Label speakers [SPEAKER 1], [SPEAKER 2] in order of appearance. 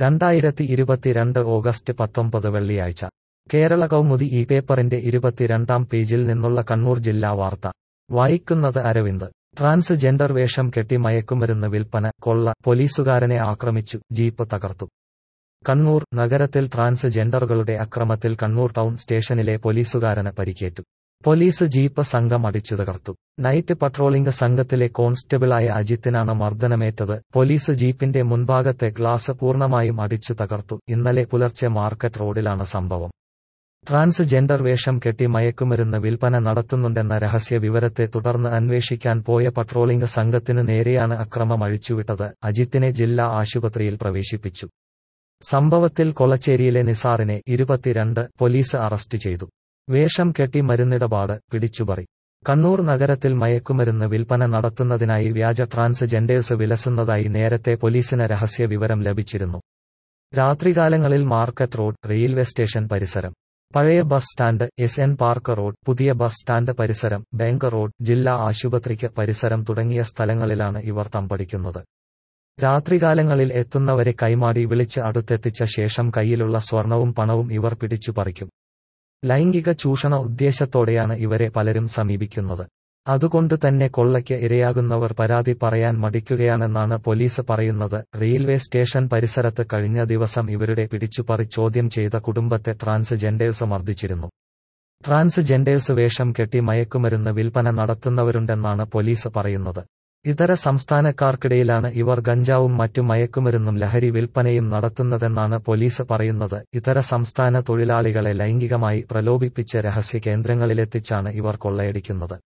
[SPEAKER 1] രണ്ടായിരത്തി ഇരുപത്തിരണ്ട് ഓഗസ്റ്റ് പത്തൊമ്പത് വെള്ളിയാഴ്ച കേരള കൗമുദി ഈ പേപ്പറിന്റെ ഇരുപത്തിരണ്ടാം പേജിൽ നിന്നുള്ള കണ്ണൂർ ജില്ലാ വാർത്ത വായിക്കുന്നത് അരവിന്ദ് ട്രാൻസ്ജെൻഡർ വേഷം കെട്ടി മയക്കുമരുന്ന് വിൽപ്പന കൊള്ള പോലീസുകാരനെ ആക്രമിച്ചു ജീപ്പ് തകർത്തു കണ്ണൂർ നഗരത്തിൽ ട്രാൻസ്ജെൻഡറുകളുടെ അക്രമത്തിൽ കണ്ണൂർ ടൗൺ സ്റ്റേഷനിലെ പോലീസുകാരന് പരിക്കേറ്റു പോലീസ് ജീപ്പ് സംഘം അടിച്ചു തകർത്തു നൈറ്റ് പട്രോളിംഗ് സംഘത്തിലെ കോൺസ്റ്റബിളായ അജിത്തിനാണ് മർദ്ദനമേറ്റത് പോലീസ് ജീപ്പിന്റെ മുൻഭാഗത്തെ ഗ്ലാസ് പൂർണ്ണമായും അടിച്ചു തകർത്തു ഇന്നലെ പുലർച്ചെ മാർക്കറ്റ് റോഡിലാണ് സംഭവം ട്രാൻസ്ജെൻഡർ വേഷം കെട്ടി മയക്കുമരുന്ന് വിൽപ്പന നടത്തുന്നുണ്ടെന്ന രഹസ്യ വിവരത്തെ തുടർന്ന് അന്വേഷിക്കാൻ പോയ പട്രോളിംഗ് സംഘത്തിനു നേരെയാണ് അക്രമം അഴിച്ചുവിട്ടത് അജിത്തിനെ ജില്ലാ ആശുപത്രിയിൽ പ്രവേശിപ്പിച്ചു സംഭവത്തിൽ കൊളച്ചേരിയിലെ നിസാറിനെ ഇരുപത്തിരണ്ട് പോലീസ് അറസ്റ്റ് ചെയ്തു വേഷം കെട്ടി മരുന്നിടപാട് പിടിച്ചുപറി കണ്ണൂർ നഗരത്തിൽ മയക്കുമരുന്ന് വിൽപ്പന നടത്തുന്നതിനായി വ്യാജ ട്രാൻസ്ജെൻഡേഴ്സ് വിലസുന്നതായി നേരത്തെ പോലീസിന് രഹസ്യ വിവരം ലഭിച്ചിരുന്നു രാത്രികാലങ്ങളിൽ മാർക്കറ്റ് റോഡ് റെയിൽവേ സ്റ്റേഷൻ പരിസരം പഴയ bus stand S N park road പുതിയ ബസ് സ്റ്റാൻഡ് പരിസരം ബാങ്ക് റോഡ് ജില്ലാ ആശുപത്രിക്ക് പരിസരം തുടങ്ങിയ സ്ഥലങ്ങളിലാണ് ഇവർ തമ്പടിക്കുന്നത് രാത്രികാലങ്ങളിൽ എത്തുന്നവരെ കൈമാടി വിളിച്ച് അടുത്തെത്തിച്ച ശേഷം കയ്യിലുള്ള സ്വർണവും പണവും ഇവർ പിടിച്ചു പറിക്കും ലൈംഗിക ചൂഷണ ഉദ്ദേശത്തോടെയാണ് ഇവരെ പലരും സമീപിക്കുന്നത് അതുകൊണ്ട് തന്നെ കൊള്ളയ്ക്ക് ഇരയാകുന്നവർ പരാതി പറയാൻ മടിക്കുകയാണെന്നാണ് പോലീസ് പറയുന്നത് റെയിൽവേ സ്റ്റേഷൻ പരിസരത്ത് കഴിഞ്ഞ ദിവസം ഇവരുടെ പിടിച്ചുപറി ചോദ്യം ചെയ്ത കുടുംബത്തെ ട്രാൻസ്ജെൻഡേഴ്സ് മർദ്ദിച്ചിരുന്നു ട്രാൻസ്ജെൻഡേഴ്സ് വേഷം കെട്ടി മയക്കുമരുന്ന് വിൽപ്പന നടത്തുന്നവരുണ്ടെന്നാണ് പോലീസ് പറയുന്നത് ഇതര സംസ്ഥാനക്കാർക്കിടയിലാണ് ഇവർ ഗഞ്ചാവും മറ്റു മയക്കുമരുന്നും ലഹരി വിൽപ്പനയും നടത്തുന്നതെന്നാണ് പോലീസ് പറയുന്നത് ഇതര സംസ്ഥാന തൊഴിലാളികളെ ലൈംഗികമായി പ്രലോഭിപ്പിച്ച് രഹസ്യ കേന്ദ്രങ്ങളിലെത്തിച്ചാണ് ഇവർ കൊള്ളയടിക്കുന്നത്